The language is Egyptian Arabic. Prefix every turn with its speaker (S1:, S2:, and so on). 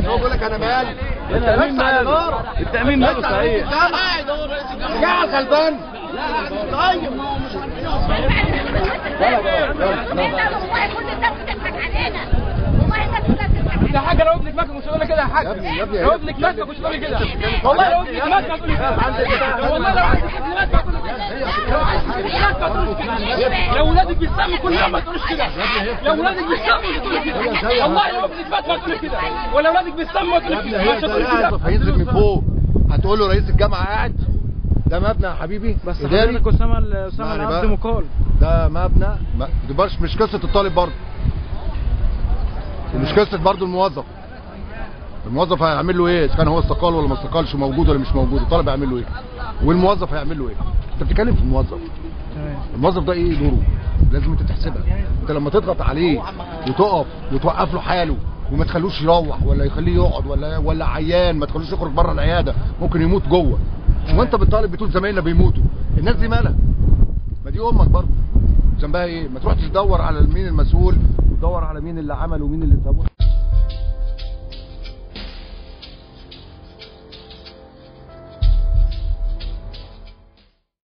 S1: هو بيقول لك انا مالي
S2: التأمين ماله التأمين ماله صحيح
S1: يا غلبان
S3: طيب ما هو مش عارفين انت والله كل الناس بتضحك علينا والله الناس كلها بتضحك علينا
S2: ده حاجه لو ابنك مات مش هتقول كده يا حاج
S1: يا ابني- يا ابني-
S2: لو ابنك مات مش هتقول كده والله لو ابنك مات ما تقولي كده والله لو عندك ابن مات ما تقولي كده لو عندك ابن مات ما تقوليش كده لو ولادك بيسموا كل يوم ما تقوليش كده لو ولادك بيسموا ما تقولي كده والله لو ابنك مات ما تقولي كده ولا ولادك بيسموا ما تقولي كده مش هتقولي كده
S1: هينزل من فوق هتقول له رئيس الجامعه قاعد ده مبنى يا حبيبي
S2: بس
S1: إداري.
S2: حضرتك اسامه اسامه
S1: اسمعني
S2: العبد
S1: بقى.
S2: مقال
S1: ده مبنى ما- دي برش مش قصه الطالب برضه ومش قصه برضه الموظف الموظف هيعمل له ايه اذا كان هو استقال ولا ما استقالش موجود ولا مش موجود الطالب هيعمل له ايه والموظف هيعمل له ايه انت بتتكلم في الموظف
S2: تمام
S1: الموظف ده ايه دوره لازم انت تحسبها انت لما تضغط عليه وتقف وتوقف له حاله وما تخلوش يروح ولا يخليه يقعد ولا ولا عيان ما تخلوش يخرج بره العياده ممكن يموت جوه وانت بالطالب بتقول زمايلنا بيموتوا الناس دي مالها ما دي امك برضه ذنبها ايه ما تروحش تدور على مين المسؤول وتدور على مين اللي عمل ومين اللي سوى